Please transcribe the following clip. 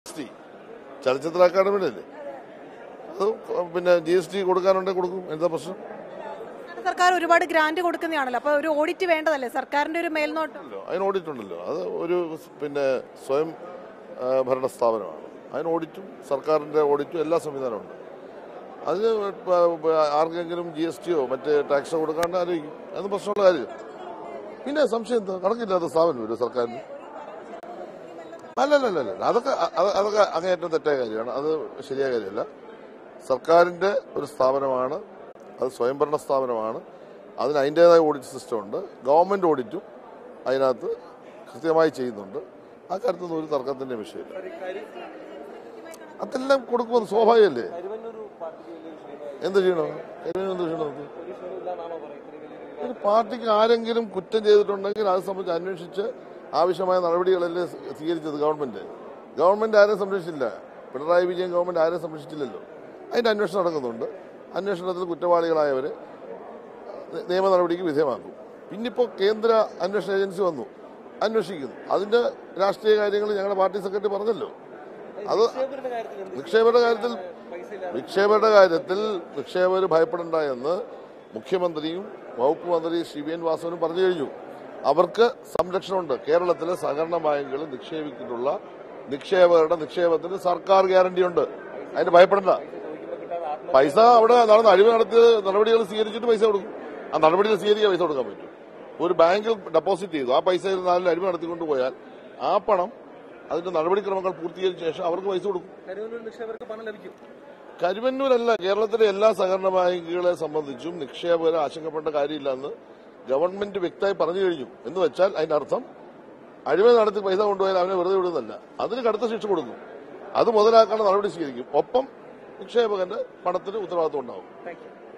T ചലച്ചിത്ര അക്കാദമിയുടെ അല്ലേ അത് പിന്നെ ജി എസ് ടി കൊടുക്കാനുണ്ടെങ്കിൽ കൊടുക്കും എന്താ പ്രശ്നം സംസ്ഥാന സർക്കാർ ഒരുപാട് ഗ്രാന്റ് കൊടുക്കുന്നതാണല്ലോ അപ്പൊ ഒരു ഓഡിറ്റ് വേണ്ടതല്ലേ സർക്കാരിന്റെ ഒരു മേൽനോട്ടം ഉണ്ടല്ലോ അതിന് ഓഡിറ്റ് ഉണ്ടല്ലോ അത് ഒരു പിന്നെ സ്വയം ആ, ഭരണ സ്ഥാപനമാണ് അതിന് ഓഡിറ്റും സർക്കാരിന്റെ ഓഡിറ്റും എല്ലാ സംവിധാനമുണ്ട് അതിന് പ- പ- ആർക്കെങ്കിലും ജി എസ് ടിയോ മറ്റേ ടാക്സോ കൊടുക്കാണ്ട് ആലോചിക്കും അതൊന്നും പ്രശ്നമുള്ള കാര്യം പിന്നെ സംശയം എന്താ കണക്കില്ലാത്ത സ്ഥാപനം ഒരു സർക്കാരിന് അല്ലല്ലല്ല അതൊക്കെ അത് അതൊക്കെ അങ്ങേയറ്റം തെറ്റായ കാര്യമാണ് അത് ശരിയായ കാര്യമല്ല സർക്കാരിന്റെ ഒരു സ്ഥാപനമാണ് അത് സ്വയംഭരണ സ്ഥാപനമാണ് അതിന് അതിൻ്റെതായ ഓഡിറ്റ് സിസ്റ്റം ഉണ്ട് ഗവൺമെന്റ് ഓഡിറ്റും അതിനകത്ത് കൃത്യമായി ചെയ്യുന്നുണ്ട് ആ കാര്യത്തിൽ ഒരു തർക്കത്തിന്റെ വിഷയമില്ല അതെല്ലാം കൊടുക്കുമെന്ന് സ്വാഭാവികമല്ലേ എന്ത് ചെയ്യണോ കരിമീൻ എന്ത് ചെയ്യണം നമുക്ക്? ഒരു പാർട്ടിക്ക് ആരെങ്കിലും കുറ്റം ചെയ്തിട്ടുണ്ടെങ്കിൽ അത് സംബന്ധിച്ച് അന്വേഷിച്ച് ആവശ്യമായ നടപടികളല്ലേ സ്വീകരിച്ചത് ഗവൺമെന്റ് ഗവൺമെന്റ് ആരെയും സംരക്ഷിച്ചില്ല പിണറായി വിജയൻ ഗവൺമെന്റ് ആരെയും സംരക്ഷിച്ചില്ലല്ലോ അതിന്റെ അന്വേഷണം നടക്കുന്നുണ്ട് അന്വേഷണത്തിൽ കുറ്റവാളികളായവരെ നി- നിയമ നടപടിക്ക് വിധേയമാക്കും പിന്നിപ്പോ കേന്ദ്ര അന്വേഷണ ഏജൻസി വന്നു അന്വേഷിക്കുന്നു അതിന്റെ രാഷ്ട്രീയ കാര്യങ്ങൾ ഞങ്ങളുടെ പാർട്ടി സെക്രട്ടറി പറഞ്ഞല്ലോ അത് നിക്ഷേപരുടെ കാര്യത്തിൽ നിക്ഷേപരുടെ കാര്യത്തിൽ നിക്ഷേപകർ ഭയപ്പെടേണ്ട എന്ന് മുഖ്യമന്ത്രിയും വകുപ്പ് മന്ത്രി ശ്രീ വി എൻ വാസവനും പറഞ്ഞു കഴിഞ്ഞു അവർക്ക് സംരക്ഷണമുണ്ട് കേരളത്തിലെ സഹകരണ ബാങ്കുകൾ നിക്ഷേപിച്ചിട്ടുള്ള നിക്ഷേപകരുടെ നിക്ഷേപത്തിന് സർക്കാർ ഗ്യാരണ്ടി ഉണ്ട് അതിന് ഭയപ്പെടേണ്ട പൈസ അവിടെ നടന്ന അഴിമതി നടത്തിയ നടപടികൾ സ്വീകരിച്ചിട്ട് പൈസ കൊടുക്കും ആ നടപടികൾ സ്വീകരിക്കാൻ പൈസ കൊടുക്കാൻ പറ്റും ഒരു ബാങ്കിൽ ഡെപ്പോസിറ്റ് ചെയ്തു ആ പൈസ നാലിൽ അഴിമതി നടത്തിക്കൊണ്ട് പോയാൽ ആ പണം അതിന്റെ നടപടിക്രമങ്ങൾ പൂർത്തീകരിച്ച ശേഷം അവർക്ക് പൈസ കൊടുക്കും കരുവന്നൂർ നിക്ഷേപകർക്ക് പണം ലഭിക്കും കരുവന്നൂരല്ല കേരളത്തിലെ എല്ലാ സഹകരണ ബാങ്കുകളെ സംബന്ധിച്ചും നിക്ഷേപകരെ ആശങ്കപ്പെട്ട കാര്യമില്ലെന്ന് ഗവൺമെന്റ് വ്യക്തമായി പറഞ്ഞു കഴിഞ്ഞു എന്ന് വെച്ചാൽ അതിന്റെ അർത്ഥം അഴിമതി നടത്തി പൈസ കൊണ്ടുപോയാൽ അവനെ വെറുതെ വിടുന്നല്ല അതിന് കടുത്ത ശിക്ഷ കൊടുക്കും അത് മുതലാക്കാനുള്ള നടപടി സ്വീകരിക്കും ഒപ്പം നിക്ഷേപകന്റെ പണത്തിന് ഉത്തരവാദിത്വം ഉണ്ടാവും താങ്ക് യു